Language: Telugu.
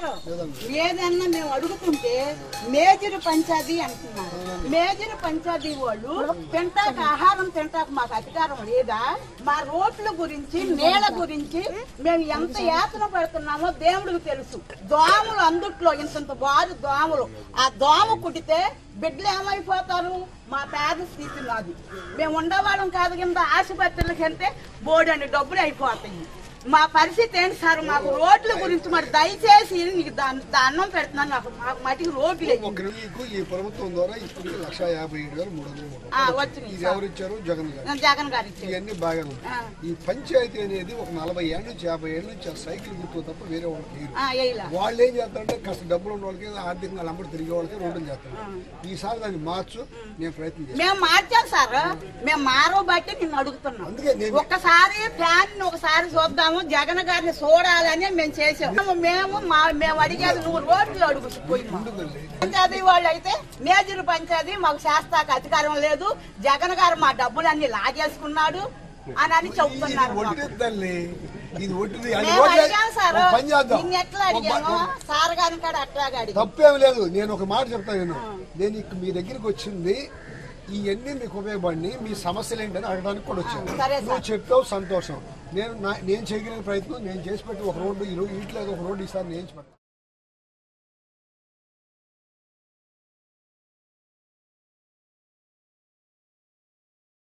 సార్ ఏదన్నా మేము అడుగుతుంటే మేజర్ పంచాది అంటున్నారు మేజర్ పంచాది వాళ్ళు తింటాక ఆహారం తింటాక మాకు అధికారం లేదా మా రోడ్ల గురించి నేల గురించి మేము ఎంత యాతన పడుతున్నామో దేవుడికి తెలుసు దోమలు అందుట్లో ఇంతంత బారు దోమలు ఆ దోమ కుడితే బిడ్డలు ఏమైపోతారు మా పేద స్థితి నాది మేము ఉండేవాళ్ళం కాదు కింద ఆసుపత్రులకి వెళ్తే బోర్డు డబ్బులు అయిపోతాయి మా పరిస్థితి ఏంటి సార్ మాకు రోడ్ల గురించి మరి దయచేసి నీకు దా- దాన్నం పెడుతున్నాను నాకు మాకు మటుకు రోడ్లు వేయండి. ఒక మీకు ఈ ప్రభుత్వం ద్వారా ఇప్పటికి లక్ష యాభై ఏడు వేల మూడు వందల మూడు ఆ, వచ్చినాయి ఇది సార్ ఎవరు ఇచ్చారు జగన్ గారు జగన్ గారు ఇచ్చారు ఇవన్నీ బాగానే ఉంది ఆ. ఈ పంచాయతీ అనేది ఒక నలభై ఏళ్ళ నుంచి యాభై ఏళ్ళ నుంచి ఆ సైకిల్ గుర్తు తప్ప వేరే వాళ్ళకి లేరు ఆ, వేయలా వాళ్ళు ఏం చేస్తారంటే కాస్త డబ్బులు ఉన్న వాళ్ళకి ఆర్థికంగా లంబడి తిరిగే వాళ్ళకి రోడ్డు చేస్తారు ఈసారి దాన్ని మార్చు నేను ప్రయత్నం చేస్తాను మేము మార్చాం సార్ మేము మారో బట్టి నిన్ను అడుగుతున్నాం అందుకే నేను ఒక్కసారి ఫ్యాన్ ఒకసారి చూద్దాము జగన్ గారిని చూడాలని మేము చేసాం మేము మా మేము అడిగేది నువ్వు రోడ్లు అడుగు పోయి ముందుకెళ్ళి పంచాయతీ వాళ్ళు అయితే మేజర్ పంచాయతీ మాకు శాస్తాక అధికారం లేదు జగన్ గారు మా డబ్బులన్నీ లాగేసుకున్నాడు అని అని ఇది చెప్తున్నారు మాకు. ఒట్టిది తల్లి ఇది ఒట్టిది అది మేము ఓట్లే- అడిగాం సార్ ఒక పని చేద్దాం నిన్ను ఎట్లా ఒక ప- అడిగాము సార్ గారిని కాడ అట్లాగా అడిగాం తప్పేం లేదు నేను ఒక మాట చెప్తాను నేను నేను ఇక మీ దగ్గరికి వచ్చింది ఇవన్నీ మీకు ఉపయోగపడి మీ సమస్యలు ఏంటని అడగడానికి కూడా వచ్చాను సరే సార్. నువ్వు చెప్పావు సంతోషం నేను నా- నేను చేయగలిగిన ప్రయత్నం నేను చేసి పెట్టి ఒక రోడ్డు ఈ రోజు ఇట్లేదు ఒక రోడ్డు ఈసారి నేను చేసి పెడతాను